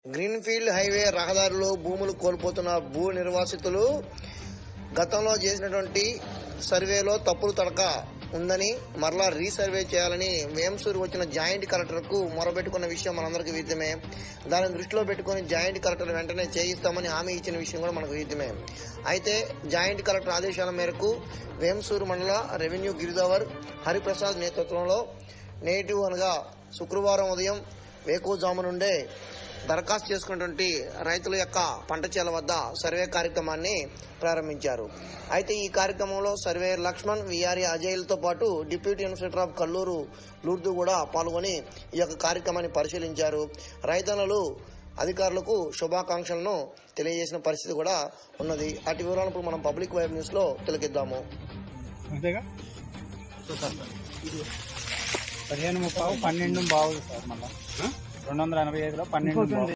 Greenfield highway రహదారులు భూములు కోల్పోతున్న భూ నిర్వాసితులు గతంలో చేసినటువంటి సర్వేలో తప్పులు తడక ఉందని మరలా రీసర్వే చేయాలని వేంసూరు వచ్చిన జాయింట్ కలెక్టర్కు మొరబెట్టుకున్న విషయం మనందరికీ విద్యమే దానిని దృష్టిలో పెట్టుకుని జాయింట్ కలెక్టర్ వెంటనే చేయిస్తామని హామీ ఇచ్చిన విషయం కూడా మనకు విద్యమే అయితే జాయింట్ కలెక్టర్ ఆదేశాల మేరకు వేంసూరు మండల రెవెన్యూ గిరిదవర్ హరిప్రసాద్ నేతృత్వంలో నేటివ్ అనగా శుక్రవారం ఉదయం వేకువజాము నుండే దరఖాస్తు చేసుకున్నటువంటి రైతుల యొక్క పంట చేల వద్ద సర్వే కార్యక్రమాన్ని ప్రారంభించారు అయితే ఈ కార్యక్రమంలో సర్వేయర్ లక్ష్మణ్ విఆర్ఏ అజయ్లతో పాటు deputy inspector of Kalluru Lourdu కూడా పాల్గొని ఈ యొక్క కార్యక్రమాన్ని పరిశీలించారు రైతన్నలు అధికారులకు శుభాకాంక్షలను తెలియజేసిన పరిస్థితి కూడా ఉన్నది అటు వివరాలను ఇప్పుడు మనం పబ్లిక్ వైబ్ న్యూస్ లో తిలకిద్దాము అంతేగా పదిహేను ముప్పావు పన్నెండు బాగుంది సార్ మళ్ళా రెండు వందల ఎనభై ఐదులో పన్నెండు బావు.